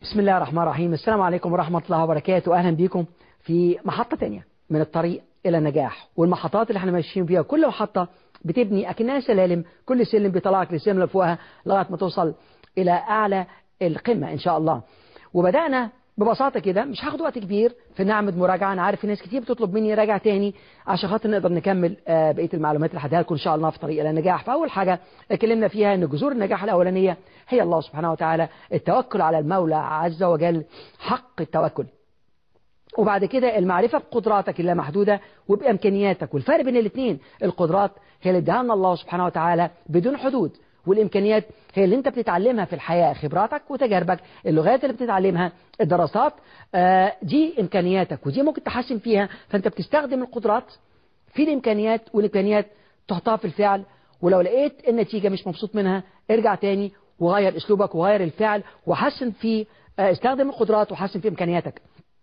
بسم الله الرحمن الرحيم السلام عليكم ورحمة الله وبركاته أهلا بكم في محطة تانية من الطريق إلى النجاح والمحطات اللي احنا ماشيين فيها كل محطة بتبني أكنها سلالم كل سلم بيطلعك للسلم اللي فوقها لغاية ما توصل إلى أعلى القمة إن شاء الله وبدأنا ببساطة كده مش هاخد وقت كبير في نعمة مراجعة أنا عارف في ناس كتير بتطلب مني راجع تاني عشان خاطر نقدر نكمل بقية المعلومات اللي هديها لكم إن شاء الله في طريق إلى النجاح فأول حاجة اتكلمنا فيها إن جذور النجاح الأولانية هي الله سبحانه وتعالى التوكل على المولى عز وجل حق التوكل وبعد كده المعرفة بقدراتك اللامحدودة وبإمكانياتك والفرق بين الاثنين القدرات هي اللي اداها لنا الله سبحانه وتعالى بدون حدود والإمكانيات هي اللي أنت بتتعلمها في الحياة خبراتك وتجاربك اللغات اللي بتتعلمها الدراسات آه دي إمكانياتك ودي ممكن تحسن فيها فأنت بتستخدم القدرات في الإمكانيات والإمكانيات تحطها في الفعل ولو لقيت النتيجة مش مبسوط منها ارجع تاني وغير أسلوبك وغير الفعل وحسن في آه استخدم القدرات وحسن في إمكانياتك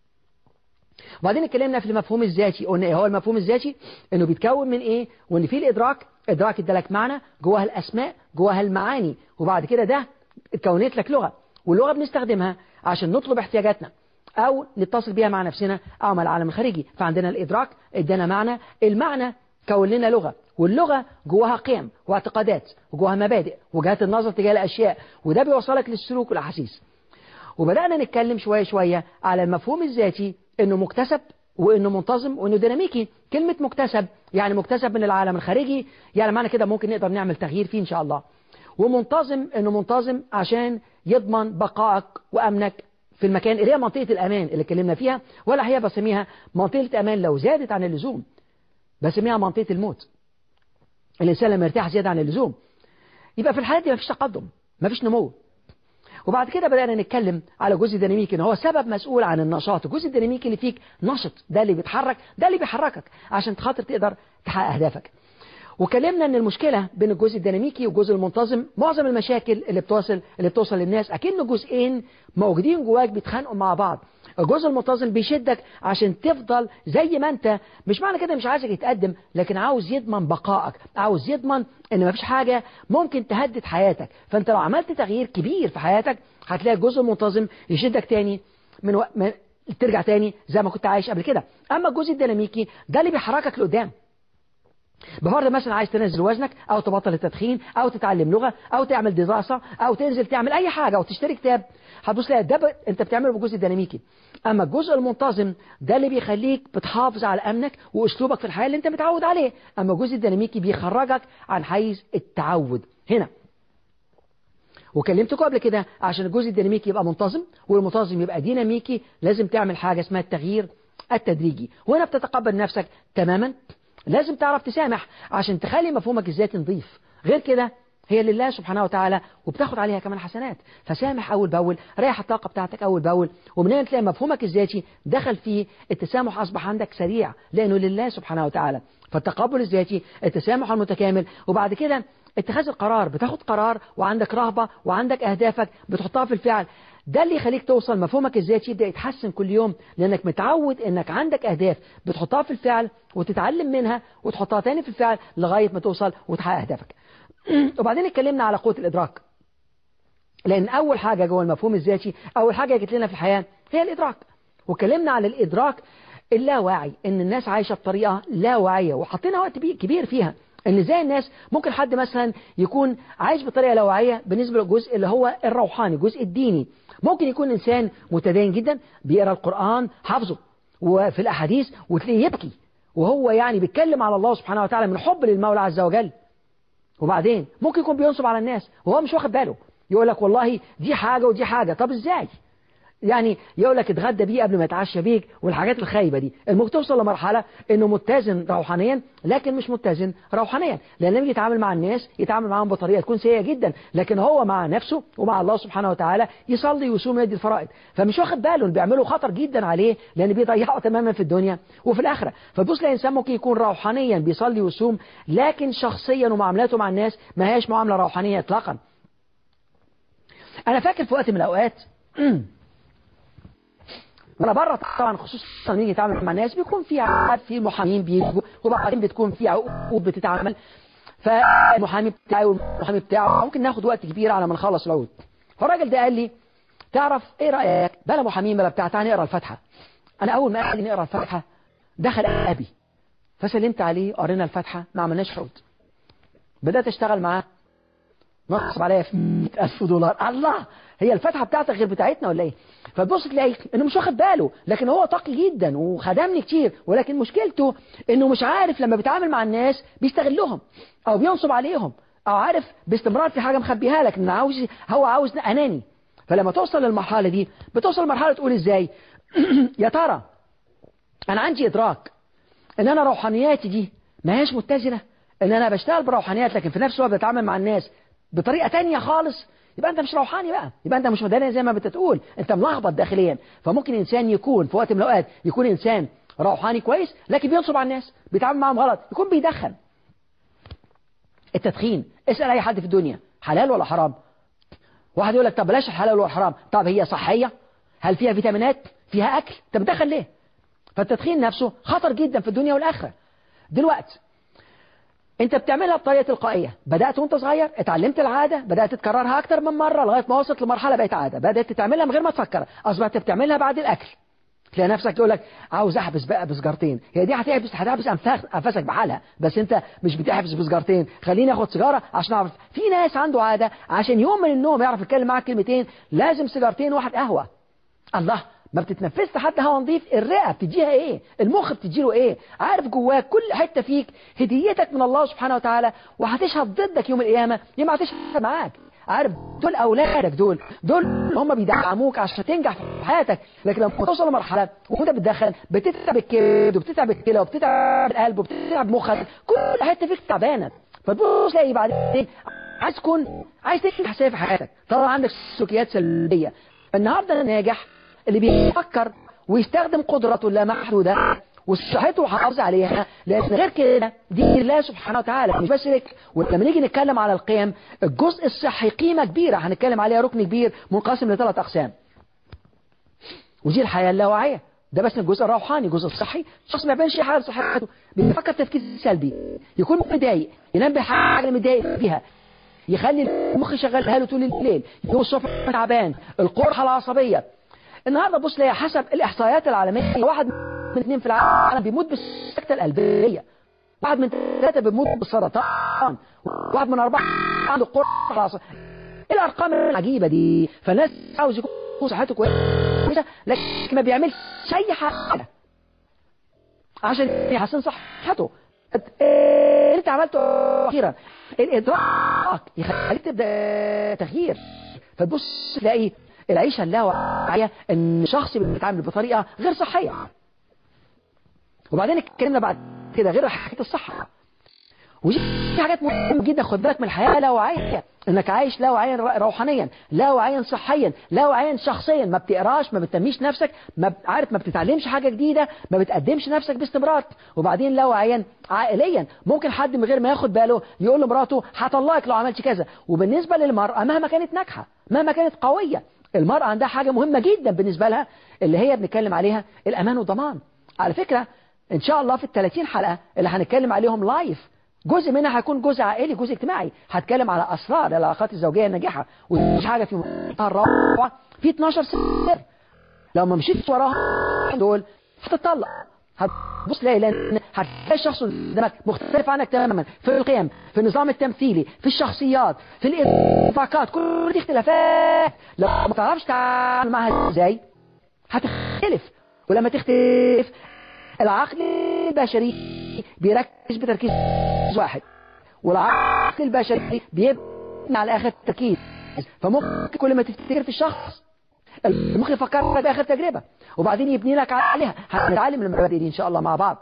وبعدين اتكلمنا في المفهوم الذاتي قلنا ايه هو المفهوم الذاتي انه بيتكون من ايه وان في الادراك ادراك ادالك معنى جواها الاسماء جواها المعاني وبعد كده ده اتكونت لك لغه واللغه بنستخدمها عشان نطلب احتياجاتنا او نتصل بيها مع نفسنا او مع العالم الخارجي فعندنا الادراك ادانا معنى المعنى كون لنا لغه واللغه جواها قيم واعتقادات وجواها مبادئ وجهات النظر تجاه الاشياء وده بيوصلك للسلوك والاحاسيس وبدانا نتكلم شويه شويه على المفهوم الذاتي انه مكتسب وانه منتظم وانه ديناميكي كلمة مكتسب يعني مكتسب من العالم الخارجي يعني معنى كده ممكن نقدر نعمل تغيير فيه ان شاء الله ومنتظم انه منتظم عشان يضمن بقائك وامنك في المكان اللي هي منطقة الامان اللي اتكلمنا فيها ولا هي بسميها منطقة امان لو زادت عن اللزوم بسميها منطقة الموت الانسان لما يرتاح زيادة عن اللزوم يبقى في الحالات دي مفيش تقدم مفيش نمو وبعد كده بدأنا نتكلم على جزء ديناميكي ان هو سبب مسؤول عن النشاط الجزء الديناميكي اللي فيك نشط ده اللي بيتحرك ده اللي بيحركك عشان خاطر تقدر تحقق اهدافك وكلمنا ان المشكله بين الجزء الديناميكي والجزء المنتظم معظم المشاكل اللي بتوصل اللي بتوصل للناس اكن جزئين موجودين جواك بيتخانقوا مع بعض الجزء المنتظم بيشدك عشان تفضل زي ما انت مش معنى كده مش عايزك يتقدم لكن عاوز يضمن بقائك عاوز يضمن ان مفيش حاجة ممكن تهدد حياتك فانت لو عملت تغيير كبير في حياتك هتلاقي الجزء المنتظم يشدك تاني من, و... من ترجع تاني زي ما كنت عايش قبل كده اما الجزء الديناميكي ده اللي بيحركك لقدام بفرض مثلا عايز تنزل وزنك او تبطل التدخين او تتعلم لغة او تعمل دراسة او تنزل تعمل اي حاجة او تشتري كتاب هتبص تلاقي ده ب... انت بتعمله بالجزء الديناميكي اما الجزء المنتظم ده اللي بيخليك بتحافظ على امنك واسلوبك في الحياة اللي انت متعود عليه اما الجزء الديناميكي بيخرجك عن حيز التعود هنا وكلمتكم قبل كده عشان الجزء الديناميكي يبقى منتظم والمنتظم يبقى ديناميكي لازم تعمل حاجة اسمها التغيير التدريجي وهنا بتتقبل نفسك تماما لازم تعرف تسامح عشان تخلي مفهومك الذاتي نظيف غير كده هي لله سبحانه وتعالى وبتاخد عليها كمان حسنات فسامح أول بأول ريح الطاقة بتاعتك أول بأول ومن هنا تلاقي مفهومك الذاتي دخل فيه التسامح أصبح عندك سريع لأنه لله سبحانه وتعالى فالتقبل الذاتي التسامح المتكامل وبعد كده اتخاذ القرار بتاخد قرار وعندك رهبة وعندك أهدافك بتحطها في الفعل ده اللي يخليك توصل مفهومك الذاتي يبدأ يتحسن كل يوم لأنك متعود أنك عندك أهداف بتحطها في الفعل وتتعلم منها وتحطها تاني في الفعل لغاية ما توصل وتحقق أهدافك وبعدين اتكلمنا على قوة الإدراك لأن أول حاجة جوه المفهوم الذاتي أول حاجة جت لنا في الحياة هي الإدراك واتكلمنا على الإدراك اللاواعي إن الناس عايشة بطريقة لا واعية وحطينا وقت كبير فيها ان ازاي الناس ممكن حد مثلا يكون عايش بطريقه لا واعيه بالنسبه للجزء اللي هو الروحاني الجزء الديني ممكن يكون انسان متدين جدا بيقرا القران حافظه وفي الاحاديث وتلاقيه يبكي وهو يعني بيتكلم على الله سبحانه وتعالى من حب للمولى عز وجل وبعدين ممكن يكون بينصب على الناس وهو مش واخد باله يقول لك والله دي حاجه ودي حاجه طب ازاي يعني يقول لك اتغدى بيه قبل ما يتعشى بيك والحاجات الخايبة دي الممكن توصل لمرحلة انه متزن روحانيا لكن مش متزن روحانيا لان لما يجي يتعامل مع الناس يتعامل معاهم بطريقة تكون سيئة جدا لكن هو مع نفسه ومع الله سبحانه وتعالى يصلي ويصوم ويدي الفرائض فمش واخد باله اللي بيعمله خطر جدا عليه لان بيضيعه تماما في الدنيا وفي الاخرة فتبص الانسان ممكن يكون روحانيا بيصلي ويصوم لكن شخصيا ومعاملاته مع الناس ما هياش معاملة روحانية اطلاقا انا فاكر في وقت من الاوقات وانا بره طبعا خصوصا لما يجي يتعامل مع الناس بيكون في عقد في محامين بيجوا وبعدين بتكون في عقود بتتعامل فالمحامي بتاعي والمحامي بتاعه ممكن ناخد وقت كبير على ما نخلص العقود فالراجل ده قال لي تعرف ايه رايك بلا ابو حميم بلا بتاع تعالى نقرا الفاتحه انا اول ما قاعد نقرا الفاتحه دخل ابي فسلمت عليه قرينا الفاتحه ما عملناش حوت بدات اشتغل معاه نصب عليا في 100000 دولار الله هي الفاتحه بتاعتك غير بتاعتنا ولا ايه فتبص تلاقي انه مش واخد باله لكن هو تقي جدا وخدمني كتير ولكن مشكلته انه مش عارف لما بيتعامل مع الناس بيستغلهم او بينصب عليهم او عارف باستمرار في حاجه مخبيها لك ان عاوز هو عاوز اناني فلما توصل للمرحله دي بتوصل لمرحله تقول ازاي يا ترى انا عندي ادراك ان انا روحانياتي دي ما هيش متزنه ان انا بشتغل بروحانيات لكن في نفس الوقت بتعامل مع الناس بطريقه تانية خالص يبقى انت مش روحاني بقى يبقى انت مش مدني زي ما بتقول انت ملخبط داخليا فممكن انسان يكون في وقت من الاوقات يكون انسان روحاني كويس لكن بينصب على الناس بيتعامل معاهم غلط يكون بيدخن التدخين اسال اي حد في الدنيا حلال ولا حرام واحد يقول لك طب بلاش الحلال والحرام طب هي صحيه هل فيها فيتامينات فيها اكل طب بتدخن ليه فالتدخين نفسه خطر جدا في الدنيا والاخره دلوقتي انت بتعملها بطريقه تلقائيه بدات وانت صغير اتعلمت العاده بدات تكررها اكتر من مره لغايه ما وصلت لمرحله بقت عاده بدات تعملها من غير ما تفكر اصبحت بتعملها بعد الاكل تلاقي نفسك تقول لك عاوز احبس بقى بسجارتين هي دي هتحبس هتحبس انفاسك بحالها بس انت مش بتحبس بسجارتين خليني اخد سيجاره عشان اعرف في ناس عنده عاده عشان يوم من النوم يعرف يتكلم معاك كلمتين لازم سيجارتين واحد قهوه الله ما بتتنفسش حتى هوا نظيف الرئه بتديها ايه المخ بتديله ايه عارف جواك كل حته فيك هديتك من الله سبحانه وتعالى وهتشهد ضدك يوم القيامه يا ما هتشهد معاك عارف دول اولادك دول دول هم بيدعموك عشان تنجح في حياتك لكن لما توصل لمرحله وانت بتدخل بتتعب الكبد وبتتعب الكلى وبتتعب القلب وبتتعب مخك كل حته فيك تعبانه فتبص تلاقي بعدين عايز تكون عايز تنجح في حياتك طبعا عندك سلوكيات سلبيه النهارده الناجح اللي بيفكر ويستخدم قدرته اللامحدودة وصحته وحافظ عليها لأن غير كده دي الله سبحانه وتعالى مش بس لك ولما نيجي نتكلم على القيم الجزء الصحي قيمة كبيرة هنتكلم عليها ركن كبير منقسم لثلاث أقسام ودي الحياة اللاواعية ده بس الجزء الروحاني الجزء الصحي الشخص ما يبانش حاله صحته بيفكر تفكير سلبي يكون متضايق ينام بحاجة اللي متضايق فيها يخلي المخ شغال له طول الليل يوم الصبح تعبان القرحة العصبية النهارده بص ليا حسب الاحصائيات العالميه واحد من اثنين في العالم بيموت بالسكته القلبيه واحد من ثلاثه بيموت بالسرطان واحد من اربعه عنده قرحه العصبيه ايه الارقام العجيبه دي فالناس عاوز يكون صحته كويسه لكن ما بيعملش اي حاجه عشان يحسن صحته اللي انت عملته اخيرا الادراك يخليك تبدا تغيير فتبص تلاقي العيشة اللاواعية ان شخص بيتعامل بطريقة غير صحية وبعدين اتكلمنا بعد كده غير حكاية الصحة ودي حاجات مهمة جدا خد بالك من الحياة لاواعية انك عايش لاواعيا روحانيا لاواعيا صحيا لاواعيا شخصيا ما بتقراش ما بتنميش نفسك ما عارف ما بتتعلمش حاجة جديدة ما بتقدمش نفسك باستمرار وبعدين لاواعيا عائليا ممكن حد من غير ما ياخد باله يقول لمراته هطلقك لو عملت كذا وبالنسبة للمرأة مهما كانت ناجحة مهما كانت قوية المرأة عندها حاجة مهمة جدا بالنسبة لها اللي هي بنتكلم عليها الأمان والضمان على فكرة إن شاء الله في الثلاثين حلقة اللي هنتكلم عليهم لايف جزء منها هيكون جزء عائلي جزء اجتماعي هتكلم على أسرار العلاقات الزوجية الناجحة ودي حاجة في منتهى الروعة في 12 سر لو ما مشيت وراها دول هتطلق هتبص تلاقي لان هتلاقي الشخص قدامك مختلف عنك تماما في القيم في النظام التمثيلي في الشخصيات في الانفاقات كل دي اختلافات لو ما تعرفش تتعامل معاها ازاي هتختلف ولما تختلف العقل البشري بيركز بتركيز واحد والعقل البشري بيبني على اخر تركيز فممكن كل ما تفتكر في الشخص المخ يفكر باخر تجربه وبعدين يبني لك عليها هنتعلم المبادئ دي ان شاء الله مع بعض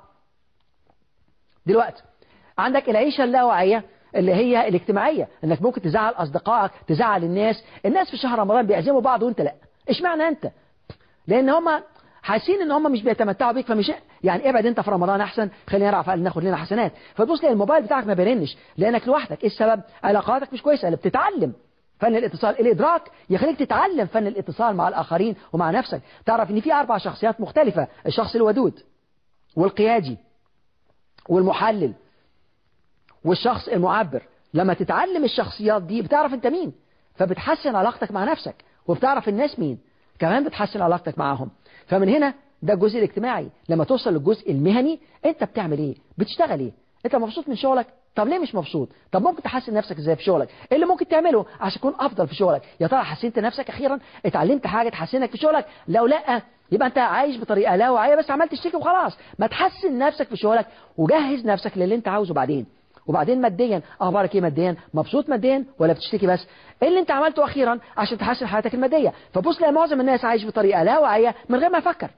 دلوقتي عندك العيشه اللاواعيه اللي هي الاجتماعيه انك ممكن تزعل اصدقائك تزعل الناس الناس في شهر رمضان بيعزموا بعض وانت لا اشمعنى انت لان هم حاسين ان هم مش بيتمتعوا بيك فمش يعني ابعد انت في رمضان احسن خلينا نعرف ناخد لنا حسنات فتبص لي الموبايل بتاعك ما بيرنش لانك لوحدك ايه السبب علاقاتك مش كويسه اللي بتتعلم فن الاتصال الإدراك يخليك تتعلم فن الاتصال مع الآخرين ومع نفسك تعرف ان في أربع شخصيات مختلفة الشخص الودود والقيادي والمحلل والشخص المعبر لما تتعلم الشخصيات دي بتعرف انت مين فبتحسن علاقتك مع نفسك وبتعرف الناس مين كمان بتحسن علاقتك معاهم فمن هنا ده الجزء الاجتماعي لما توصل للجزء المهني انت بتعمل ايه بتشتغل ايه انت مبسوط من شغلك طب ليه مش مبسوط طب ممكن تحسن نفسك ازاي في شغلك ايه اللي ممكن تعمله عشان تكون افضل في شغلك يا ترى حسنت نفسك اخيرا اتعلمت حاجه تحسنك في شغلك لو لا يبقى انت عايش بطريقه لا واعيه بس عمال تشتكي وخلاص ما تحسن نفسك في شغلك وجهز نفسك للي انت عاوزه بعدين وبعدين ماديا اخبارك ايه ماديا مبسوط ماديا ولا بتشتكي بس ايه اللي انت عملته اخيرا عشان تحسن حياتك الماديه فبص لا معظم الناس عايش بطريقه لا واعيه من غير ما يفكر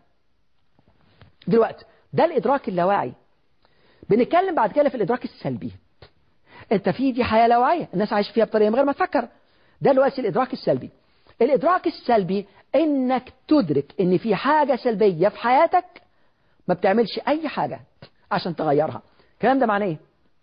دلوقتي ده الادراك اللاواعي بنتكلم بعد كده في الادراك السلبي انت في دي حياه لا واعيه الناس عايشه فيها بطريقه من غير ما تفكر ده دلوقتي الادراك السلبي الادراك السلبي انك تدرك ان في حاجه سلبيه في حياتك ما بتعملش اي حاجه عشان تغيرها الكلام ده معناه ايه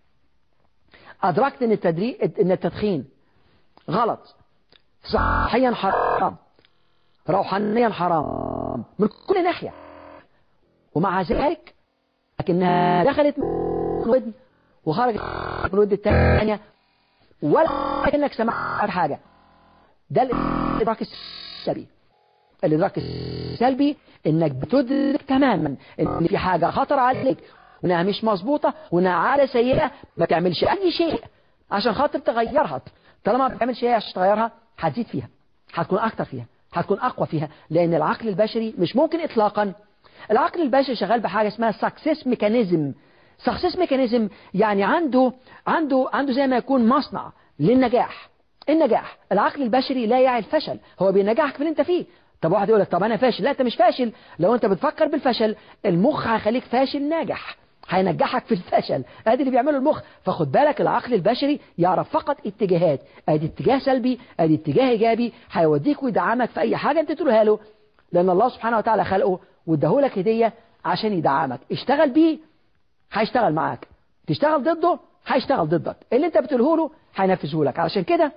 أدركت إن التدري... إن التدخين غلط صحيا حرام روحانيا حرام من كل ناحية ومع ذلك لكنها دخلت من ودن وخرجت من الودن الثانية ولا كأنك سمعت حاجة ده الإدراك السلبي الإدراك السلبي إنك بتدرك تماما إن في حاجة خطر عليك وانها مش مظبوطة وانها عادة سيئة ما تعملش اي شيء عشان خاطر تغيرها طالما ما بتعملش شيء عشان تغيرها هتزيد فيها هتكون اكتر فيها هتكون اقوى فيها لان العقل البشري مش ممكن اطلاقا العقل البشري شغال بحاجة اسمها سكسس ميكانيزم سكسس ميكانيزم يعني عنده عنده عنده زي ما يكون مصنع للنجاح النجاح العقل البشري لا يعي الفشل هو بينجحك في اللي انت فيه طب واحد يقول لك طب انا فاشل لا انت مش فاشل لو انت بتفكر بالفشل المخ هيخليك فاشل ناجح هينجحك في الفشل ادي اللي بيعمله المخ فخد بالك العقل البشري يعرف فقط اتجاهات ادي اتجاه سلبي ادي اتجاه ايجابي هيوديك ويدعمك في اي حاجه انت تقولها له لان الله سبحانه وتعالى خلقه واداهولك هديه عشان يدعمك اشتغل بيه هيشتغل معاك تشتغل ضده هيشتغل ضدك اللي انت بتقوله له هينفذه لك علشان كده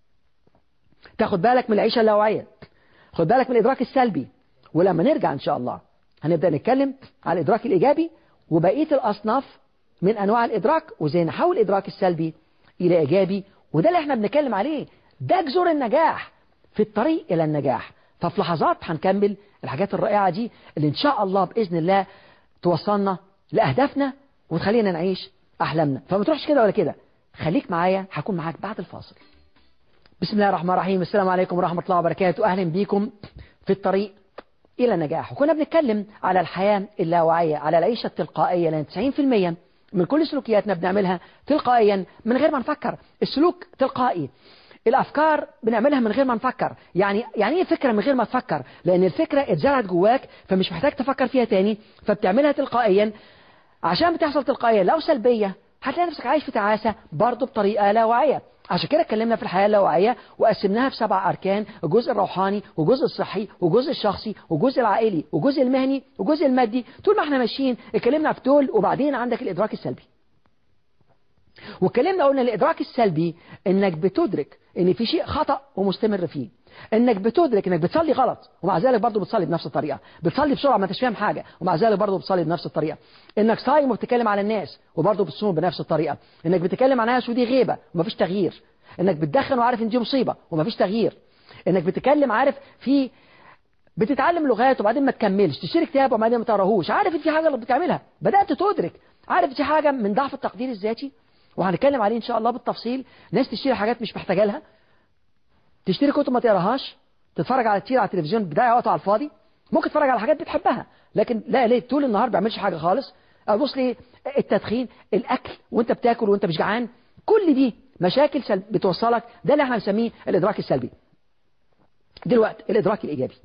تاخد بالك من العيشه اللاواعيه خد بالك من الادراك السلبي ولما نرجع ان شاء الله هنبدا نتكلم على الادراك الايجابي وبقية الأصناف من أنواع الإدراك وزي نحول الإدراك السلبي إلى إيجابي وده اللي احنا بنتكلم عليه ده جذور النجاح في الطريق إلى النجاح ففي لحظات هنكمل الحاجات الرائعة دي اللي إن شاء الله بإذن الله توصلنا لأهدافنا وتخلينا نعيش أحلامنا فما تروحش كده ولا كده خليك معايا هكون معاك بعد الفاصل بسم الله الرحمن الرحيم السلام عليكم ورحمة الله وبركاته أهلا بيكم في الطريق إلى النجاح وكنا بنتكلم على الحياة اللاواعية على العيشة التلقائية لأن 90% من كل سلوكياتنا بنعملها تلقائيا من غير ما نفكر السلوك تلقائي الأفكار بنعملها من غير ما نفكر يعني يعني ايه فكرة من غير ما تفكر لأن الفكرة اتزرعت جواك فمش محتاج تفكر فيها تاني فبتعملها تلقائيا عشان بتحصل تلقائيا لو سلبية هتلاقي نفسك عايش في تعاسة برضه بطريقة لا واعية عشان كده اتكلمنا في الحياة اللاواعية وقسمناها في سبع أركان الجزء الروحاني والجزء الصحي والجزء الشخصي والجزء العائلي والجزء المهني والجزء المادي طول ما احنا ماشيين اتكلمنا في دول وبعدين عندك الإدراك السلبي واتكلمنا قلنا الإدراك السلبي إنك بتدرك إن في شيء خطأ ومستمر فيه انك بتدرك انك بتصلي غلط ومع ذلك برضه بتصلي بنفس الطريقه بتصلي بسرعه ما انتش فاهم حاجه ومع ذلك برضه بتصلي بنفس الطريقه انك صايم وبتتكلم على الناس وبرضه بتصوم بنفس الطريقه انك بتتكلم على ناس ودي غيبه ومفيش تغيير انك بتدخن وعارف ان دي مصيبه ومفيش تغيير انك بتتكلم عارف في بتتعلم لغات وبعدين ما تكملش تشتري كتاب وبعدين ما تقراهوش عارف ان في حاجه اللي بتعملها بدات تدرك عارف دي حاجه من ضعف التقدير الذاتي وهنتكلم عليه ان شاء الله بالتفصيل ناس تشتري حاجات مش محتاجه لها تشتري كتب ما تقراهاش تتفرج على كتير على التلفزيون بتضيع وقته على الفاضي ممكن تتفرج على حاجات بتحبها لكن لا ليه طول النهار ما بيعملش حاجه خالص ابص لي التدخين الاكل وانت بتاكل وانت مش جعان كل دي مشاكل سلب بتوصلك ده اللي احنا بنسميه الادراك السلبي دلوقتي الادراك الايجابي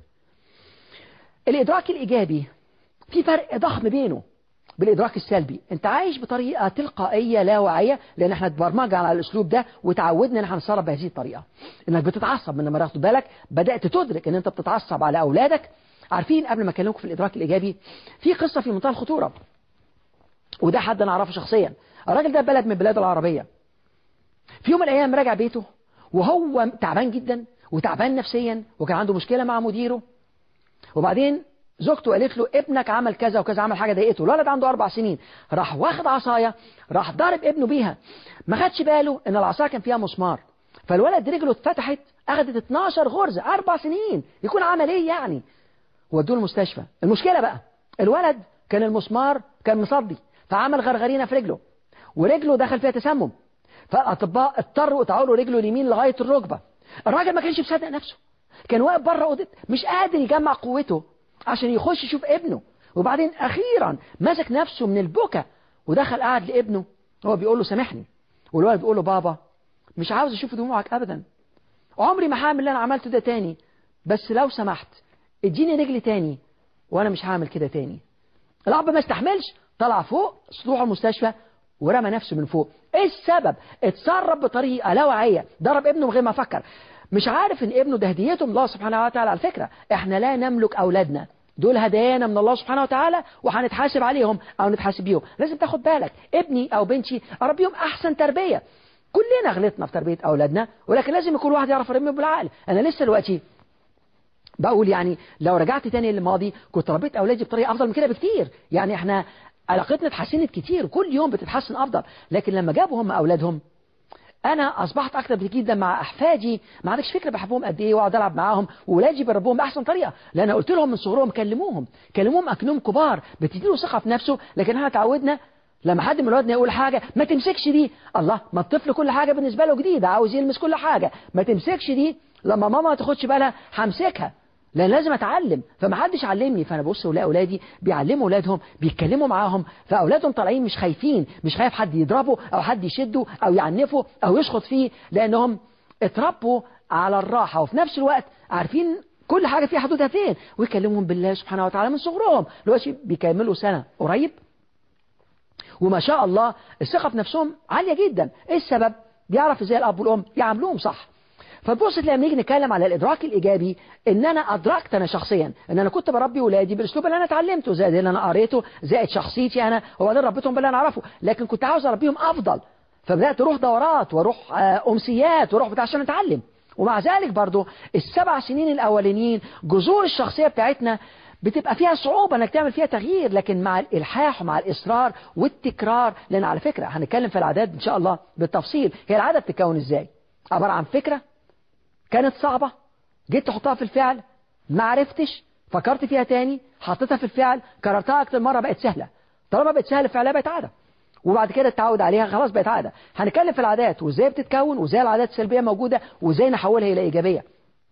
الادراك الايجابي في فرق ضخم بينه بالادراك السلبي انت عايش بطريقه تلقائيه لا واعيه لان احنا اتبرمجنا على الاسلوب ده وتعودنا ان احنا نتصرف بهذه الطريقه انك بتتعصب من لما تاخد بالك بدات تدرك ان انت بتتعصب على اولادك عارفين قبل ما اكلمكم في الادراك الايجابي في قصه في منتهى الخطوره وده حد انا اعرفه شخصيا الراجل ده بلد من البلاد العربيه في يوم من الايام راجع بيته وهو تعبان جدا وتعبان نفسيا وكان عنده مشكله مع مديره وبعدين زوجته قالت له ابنك عمل كذا وكذا عمل حاجه ضايقته الولد عنده اربع سنين راح واخد عصايه راح ضارب ابنه بيها ما خدش باله ان العصايه كان فيها مسمار فالولد رجله اتفتحت اخذت 12 غرزة اربع سنين يكون عمل ايه يعني ودوه المستشفى المشكلة بقى الولد كان المسمار كان مصدي فعمل غرغرينة في رجله ورجله دخل فيها تسمم فالاطباء اضطروا يقطعوا له رجله اليمين لغاية الركبة الراجل ما كانش مصدق نفسه كان واقف بره اوضه مش قادر يجمع قوته عشان يخش يشوف ابنه وبعدين اخيرا مسك نفسه من البكا ودخل قعد لابنه هو بيقول له سامحني والولد بيقول له بابا مش عاوز اشوف دموعك ابدا عمري ما هعمل اللي انا عملته ده تاني بس لو سمحت اديني رجل تاني وانا مش هعمل كده تاني الاب ما استحملش طلع فوق سطوح المستشفى ورمى نفسه من فوق ايه السبب اتصرف بطريقه لا واعيه ضرب ابنه من غير ما فكر مش عارف ان ابنه ده هديته من الله سبحانه وتعالى على فكره احنا لا نملك اولادنا دول هدايانا من الله سبحانه وتعالى وهنتحاسب عليهم او نتحاسب بيهم لازم تاخد بالك ابني او بنتي اربيهم احسن تربيه كلنا غلطنا في تربيه اولادنا ولكن لازم يكون واحد يعرف يربيهم بالعقل انا لسه دلوقتي بقول يعني لو رجعت تاني للماضي كنت ربيت اولادي بطريقه افضل من كده بكتير يعني احنا علاقتنا اتحسنت كتير كل يوم بتتحسن افضل لكن لما جابوا هم اولادهم انا اصبحت اكتر جدا مع احفادي ما عندكش فكره بحبهم قد ايه واقعد العب معاهم واولادي بربوهم باحسن طريقه لان قلت لهم من صغرهم كلموهم كلموهم اكنهم كبار بتديله ثقه في نفسه لكن احنا اتعودنا لما حد من ولادنا يقول حاجه ما تمسكش دي الله ما الطفل كل حاجه بالنسبه له جديده عاوز يلمس كل حاجه ما تمسكش دي لما ماما ما تاخدش بالها همسكها لان لازم اتعلم فما حدش علمني فانا ببص ولاقي اولادي بيعلموا اولادهم بيتكلموا معاهم فاولادهم طالعين مش خايفين مش خايف حد يضربه او حد يشده او يعنفه او يشخط فيه لانهم اتربوا على الراحه وفي نفس الوقت عارفين كل حاجه فيها حدودها فين ويكلمهم بالله سبحانه وتعالى من صغرهم دلوقتي بيكملوا سنه قريب وما شاء الله الثقه في نفسهم عاليه جدا ايه السبب بيعرف ازاي الاب والام يعاملوهم صح فتبص تلاقي لما نيجي نتكلم على الادراك الايجابي ان انا ادركت انا شخصيا ان انا كنت بربي ولادي بالاسلوب اللي انا اتعلمته زائد اللي انا قريته زائد شخصيتي انا وبعدين ربيتهم باللي انا اعرفه لكن كنت عاوز اربيهم افضل فبدات اروح دورات واروح امسيات واروح بتاع عشان اتعلم ومع ذلك برضو السبع سنين الاولانيين جذور الشخصيه بتاعتنا بتبقى فيها صعوبة انك تعمل فيها تغيير لكن مع الالحاح ومع الاصرار والتكرار لان على فكرة هنتكلم في العادات ان شاء الله بالتفصيل هي العادة بتتكون ازاي عبارة عن فكرة كانت صعبة جيت تحطها في الفعل ما عرفتش فكرت فيها تاني حطيتها في الفعل كررتها اكتر مرة بقت سهلة طالما بقت سهلة فعلها بقت عادة وبعد كده التعود عليها خلاص بقت عادة هنتكلم في العادات وازاي بتتكون وازاي العادات السلبية موجودة وازاي نحولها الى ايجابية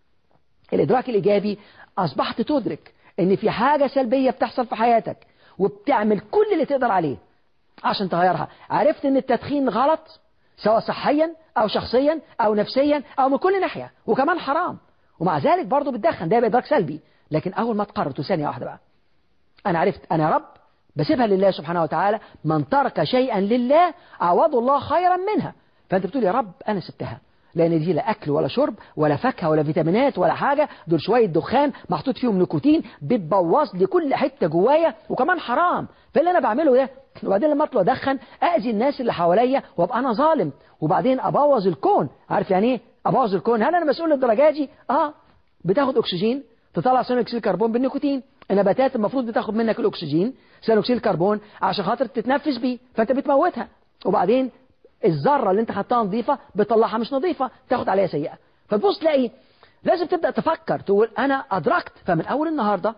الادراك الايجابي اصبحت تدرك ان في حاجة سلبية بتحصل في حياتك وبتعمل كل اللي تقدر عليه عشان تغيرها عرفت ان التدخين غلط سواء صحيا او شخصيا او نفسيا او من كل ناحية وكمان حرام ومع ذلك برضه بتدخن ده بإدراك سلبي لكن اول ما تقررت ثانية واحدة بقى انا عرفت انا رب بسيبها لله سبحانه وتعالى من ترك شيئا لله عوض الله خيرا منها فانت بتقول يا رب انا سبتها لان دي لا اكل ولا شرب ولا فاكهه ولا فيتامينات ولا حاجه دول شويه دخان محطوط فيهم نيكوتين بتبوظ لي كل حته جوايا وكمان حرام فاللي انا بعمله ده وبعدين لما اطلع ادخن اذي الناس اللي حواليا وابقى انا ظالم وبعدين ابوظ الكون عارف يعني ايه ابوظ الكون هل انا مسؤول للدرجه دي اه بتاخد اكسجين تطلع ثاني اكسيد الكربون بالنيكوتين النباتات المفروض بتاخد منك الاكسجين ثاني اكسيد الكربون عشان خاطر تتنفس بيه فانت بتموتها وبعدين الذره اللي انت خدتها نظيفه بتطلعها مش نظيفه تاخد عليها سيئه فتبص تلاقي لازم تبدا تفكر تقول انا ادركت فمن اول النهارده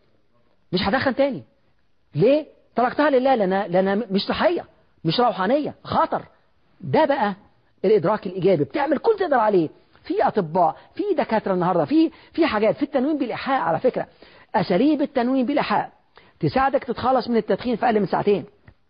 مش هدخن تاني ليه تركتها لله لان لان مش صحيه مش روحانيه خطر ده بقى الادراك الايجابي بتعمل كل تقدر عليه في اطباء في دكاتره النهارده في في حاجات في التنويم بالايحاء على فكره اساليب التنويم بالايحاء تساعدك تتخلص من التدخين في اقل من ساعتين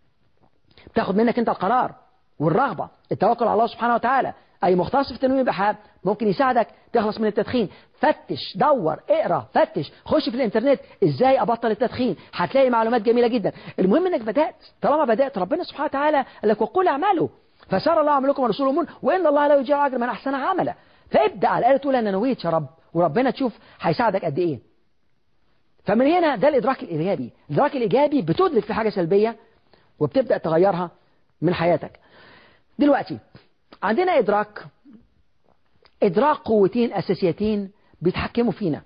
بتاخد منك انت القرار والرغبة التوكل على الله سبحانه وتعالى أي مختص في تنويم البحار ممكن يساعدك تخلص من التدخين فتش دور اقرا فتش خش في الانترنت ازاي ابطل التدخين هتلاقي معلومات جميلة جدا المهم انك بدأت طالما بدأت ربنا سبحانه وتعالى قال لك وقل اعملوا فسار الله عملكم ورسوله مؤمن وان الله لا يجير اجر من احسن عملا فابدا على الاقل تقول انا نويت يا رب وربنا تشوف هيساعدك قد ايه فمن هنا ده الادراك الايجابي الادراك الايجابي بتدرك في حاجه سلبيه وبتبدا تغيرها من حياتك دلوقتي عندنا إدراك إدراك قوتين أساسيتين بيتحكموا فينا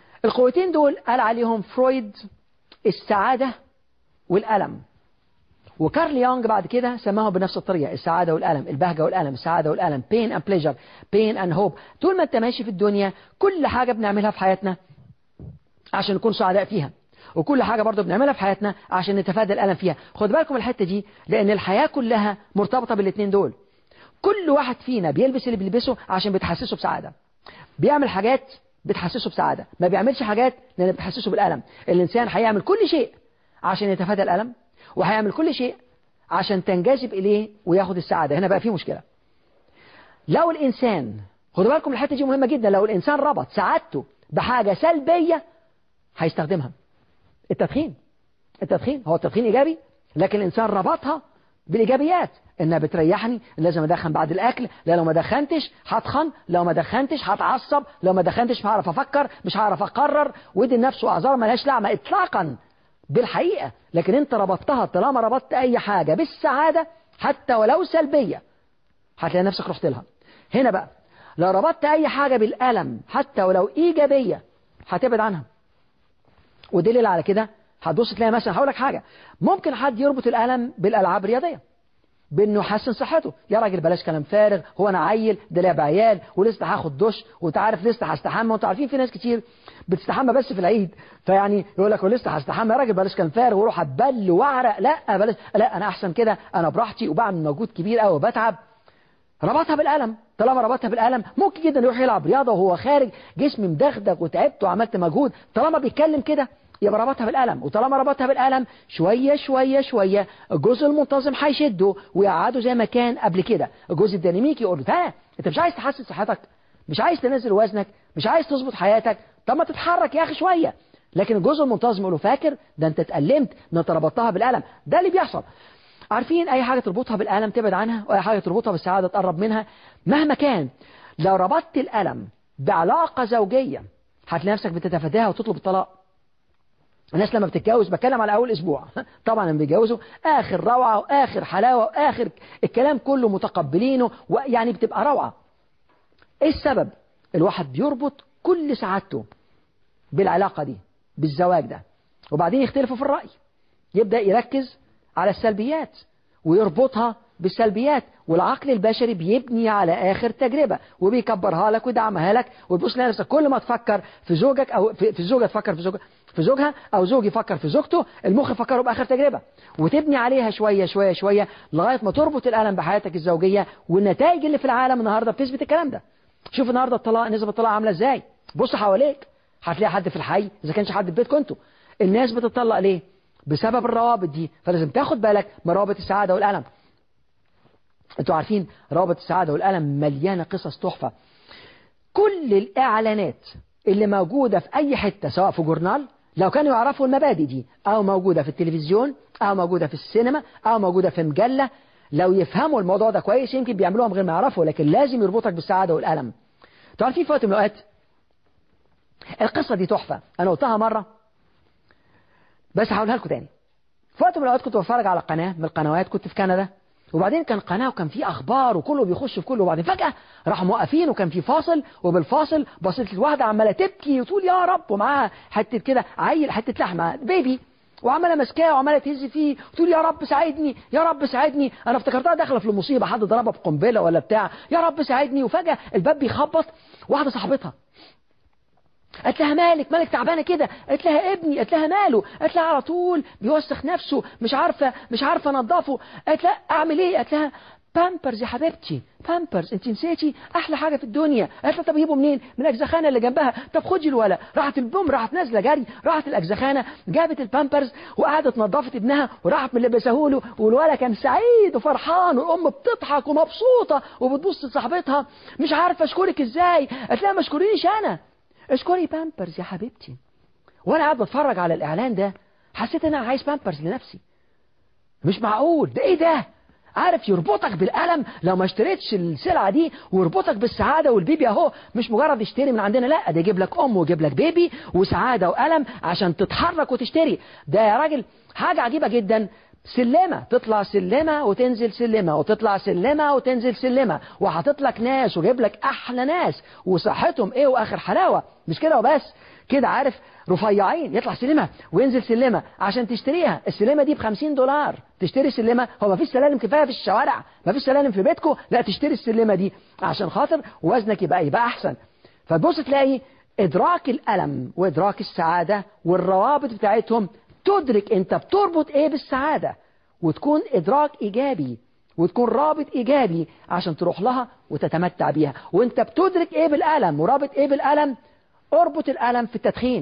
القوتين دول قال عليهم فرويد السعادة والألم وكارل يونغ بعد كده سماهم بنفس الطريقة السعادة والألم البهجة والألم السعادة والألم pain and pleasure pain and hope طول ما انت ماشي في الدنيا كل حاجة بنعملها في حياتنا عشان نكون سعداء فيها وكل حاجة برضه بنعملها في حياتنا عشان نتفادى الألم فيها خد بالكم الحتة دي لأن الحياة كلها مرتبطة بالاثنين دول كل واحد فينا بيلبس اللي بيلبسه عشان بتحسسه بسعادة بيعمل حاجات بتحسسه بسعادة ما بيعملش حاجات لأن بتحسسه بالألم الإنسان هيعمل كل شيء عشان يتفادى الألم وهيعمل كل شيء عشان تنجذب إليه وياخد السعادة هنا بقى في مشكلة لو الإنسان خدوا بالكم الحتة دي مهمة جدا لو الإنسان ربط سعادته بحاجة سلبية هيستخدمها التدخين التدخين هو التدخين إيجابي لكن الإنسان ربطها بالإيجابيات إنها بتريحني لازم أدخن بعد الأكل لا لو ما دخنتش هتخن لو ما دخنتش هتعصب لو ما دخنتش مش هعرف أفكر مش هعرف أقرر ودي نفسه أعذار ملهاش لعمة إطلاقا بالحقيقة لكن أنت ربطتها طالما ربطت أي حاجة بالسعادة حتى ولو سلبية هتلاقي نفسك رحت لها هنا بقى لو ربطت أي حاجة بالألم حتى ولو إيجابية هتبعد عنها ودليل على كده هتبص تلاقي مثلا هقول لك حاجة ممكن حد يربط الألم بالألعاب الرياضية بانه يحسن صحته يا راجل بلاش كلام فارغ هو انا عيل ده لعب عيال ولسه هاخد دش وانت عارف لسه هستحمى وانتوا عارفين في ناس كتير بتستحمى بس في العيد فيعني يقول لك ولسه هستحمى يا راجل بلاش كلام فارغ واروح اتبل واعرق لا بلاش لا انا احسن كده انا براحتي وبعمل مجهود كبير قوي وبتعب ربطها بالألم طالما ربطها بالألم ممكن جدا يروح يلعب رياضة وهو خارج جسمي مدغدغ وتعبت وعملت مجهود طالما بيتكلم كده يبقى ربطها بالألم وطالما ربطها بالألم شوية شوية شوية الجزء المنتظم هيشده ويقعده زي ما كان قبل كده الجزء الديناميكي يقول له ها انت مش عايز تحسن صحتك مش عايز تنزل وزنك مش عايز تظبط حياتك طب ما تتحرك يا اخي شوية لكن الجزء المنتظم يقول له فاكر ده انت اتألمت ده انت ربطتها بالألم ده اللي بيحصل عارفين اي حاجة تربطها بالألم تبعد عنها واي حاجة تربطها بالسعادة تقرب منها مهما كان لو ربطت الألم بعلاقة زوجية هتلاقي نفسك بتتفاداها وتطلب الطلاق الناس لما بتتجوز بتكلم على أول أسبوع طبعا لما بيتجوزوا آخر روعة وآخر حلاوة وآخر الكلام كله متقبلينه ويعني بتبقى روعة إيه السبب؟ الواحد بيربط كل سعادته بالعلاقة دي بالزواج ده وبعدين يختلفوا في الرأي يبدأ يركز على السلبيات ويربطها بالسلبيات والعقل البشري بيبني على آخر تجربة وبيكبرها لك ويدعمها لك وتبص لنفسك كل ما تفكر في زوجك أو في, في الزوجة تفكر في زوجك في زوجها أو زوج يفكر في زوجته المخ يفكره بآخر تجربة وتبني عليها شوية شوية شوية لغاية ما تربط الألم بحياتك الزوجية والنتائج اللي في العالم النهاردة بتثبت الكلام ده شوف النهاردة الطلاق نسبة الطلاق عاملة ازاي بص حواليك هتلاقي حد في الحي إذا كانش حد في بيتكم انتوا الناس بتطلق ليه بسبب الروابط دي فلازم تاخد بالك من روابط السعادة والألم انتوا عارفين روابط السعادة والألم مليانة قصص تحفة كل الإعلانات اللي موجودة في أي حتة سواء في جورنال لو كانوا يعرفوا المبادئ دي أو موجودة في التلفزيون أو موجودة في السينما أو موجودة في مجلة لو يفهموا الموضوع ده كويس يمكن بيعملوها من غير ما يعرفوا لكن لازم يربطك بالسعادة والألم تعرفين في وقت من الأوقات القصة دي تحفة أنا قلتها مرة بس هقولها لكم تاني في وقت من الأوقات كنت بتفرج على قناة من القنوات كنت في كندا وبعدين كان قناة وكان في أخبار وكله بيخش في كله وبعدين فجأة راحوا موقفين وكان في فاصل وبالفاصل بصيت لواحدة عمالة تبكي وتقول يا رب ومعاها حتة كده عيل حتة لحمة بيبي وعمالة ماسكاه وعمالة تهز فيه وتقول يا رب ساعدني يا رب ساعدني انا افتكرتها داخله في المصيبه حد ضربها بقنبله ولا بتاع يا رب ساعدني وفجاه الباب بيخبط واحده صاحبتها قالت لها مالك مالك تعبانه كده قالت لها ابني قالت لها ماله قالت لها على طول بيوسخ نفسه مش عارفه مش عارفه انضفه قالت لها اعمل ايه قالت لها بامبرز يا حبيبتي بامبرز انت نسيتي احلى حاجه في الدنيا قالت لها طب اجيبه منين من الاجزخانه اللي جنبها طب خدي الولا راحت البوم راحت نازله جري راحت الاجزخانه جابت البامبرز وقعدت نظفت ابنها وراحت ملبسه له والولا كان سعيد وفرحان والام بتضحك ومبسوطه وبتبص لصاحبتها مش عارفه اشكرك ازاي قالت لها ما اشكرينيش انا اشكري بامبرز يا حبيبتي وانا قاعد بتفرج على الاعلان ده حسيت ان انا عايز بامبرز لنفسي مش معقول ده ايه ده عارف يربطك بالألم لو ما اشتريتش السلعة دي ويربطك بالسعادة والبيبي اهو مش مجرد اشتري من عندنا لا ده يجيب لك أم ويجيب لك بيبي وسعادة وألم عشان تتحرك وتشتري ده يا راجل حاجة عجيبة جدا سلمة تطلع سلمة وتنزل سلمة وتطلع سلمة وتنزل سلمة وحاطط لك ناس وجايب لك أحلى ناس وصحتهم إيه وآخر حلاوة مش كده وبس كده عارف رفيعين يطلع سلمة وينزل سلمة عشان تشتريها السلمة دي ب 50 دولار تشتري سلمة هو ما فيش سلالم كفاية في الشوارع ما فيش سلالم في بيتكم لا تشتري السلمة دي عشان خاطر وزنك يبقى يبقى أحسن فتبص تلاقي إدراك الألم وإدراك السعادة والروابط بتاعتهم تدرك أنت بتربط إيه بالسعادة وتكون إدراك إيجابي وتكون رابط إيجابي عشان تروح لها وتتمتع بيها وانت بتدرك ايه بالألم ورابط ايه بالألم اربط الألم في التدخين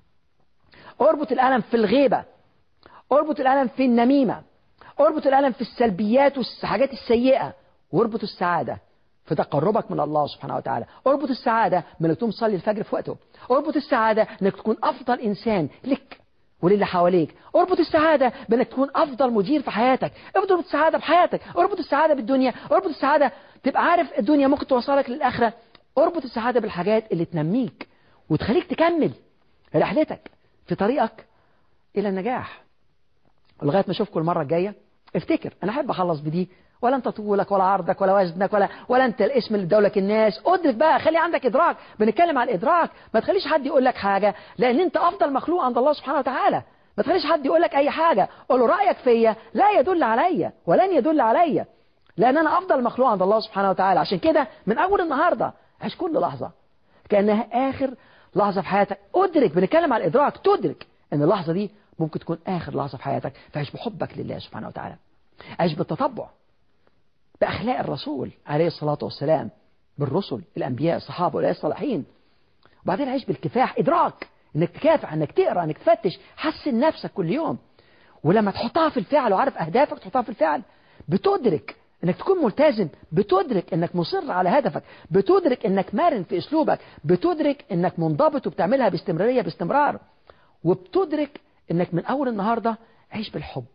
اربط الألم في الغيبة اربط الألم في النميمة اربط الألم في السلبيات والحاجات السيئة واربط السعادة في تقربك من الله سبحانه وتعالى اربط السعادة من انك تقوم تصلي الفجر في وقته اربط السعادة انك تكون افضل انسان لك وللي حواليك اربط السعادة بانك تكون افضل مدير في حياتك اربط السعادة بحياتك اربط السعادة بالدنيا اربط السعادة تبقى عارف الدنيا ممكن توصلك للآخرة اربط السعادة بالحاجات اللي تنميك وتخليك تكمل رحلتك في طريقك إلى النجاح لغاية ما أشوفكم المرة الجاية افتكر أنا أحب أخلص بدي ولا أنت طولك ولا عرضك ولا وزنك ولا ولا أنت الاسم اللي ادولك الناس أدرك بقى خلي عندك إدراك بنتكلم عن الإدراك ما تخليش حد يقول لك حاجة لأن أنت أفضل مخلوق عند الله سبحانه وتعالى ما تخليش حد يقول لك أي حاجة قول له رأيك فيا لا يدل عليا ولن يدل عليا لأن أنا أفضل مخلوق عند الله سبحانه وتعالى عشان كده من أول النهاردة عيش كل لحظة كأنها آخر لحظة في حياتك أدرك بنتكلم على الإدراك تدرك أن اللحظة دي ممكن تكون آخر لحظة في حياتك فعيش بحبك لله سبحانه وتعالى عيش بالتطبع بأخلاق الرسول عليه الصلاة والسلام بالرسل الأنبياء الصحابة والأولياء الصالحين وبعدين عيش بالكفاح إدراك انك تكافح انك تقرا انك تفتش حسن نفسك كل يوم ولما تحطها في الفعل وعارف اهدافك تحطها في الفعل بتدرك انك تكون ملتزم بتدرك انك مصر على هدفك بتدرك انك مرن في اسلوبك بتدرك انك منضبط وبتعملها باستمرارية باستمرار وبتدرك انك من اول النهاردة عيش بالحب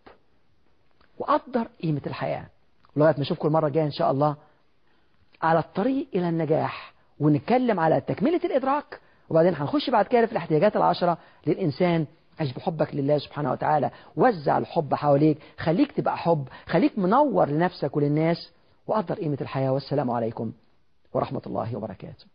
وقدر قيمة الحياة لغاية ما اشوفكم المرة الجاية ان شاء الله على الطريق الى النجاح ونتكلم على تكملة الادراك وبعدين هنخش بعد كده في الاحتياجات العشرة للإنسان عيش بحبك لله سبحانه وتعالى وزع الحب حواليك خليك تبقى حب خليك منور لنفسك وللناس وقدر قيمة الحياة والسلام عليكم ورحمة الله وبركاته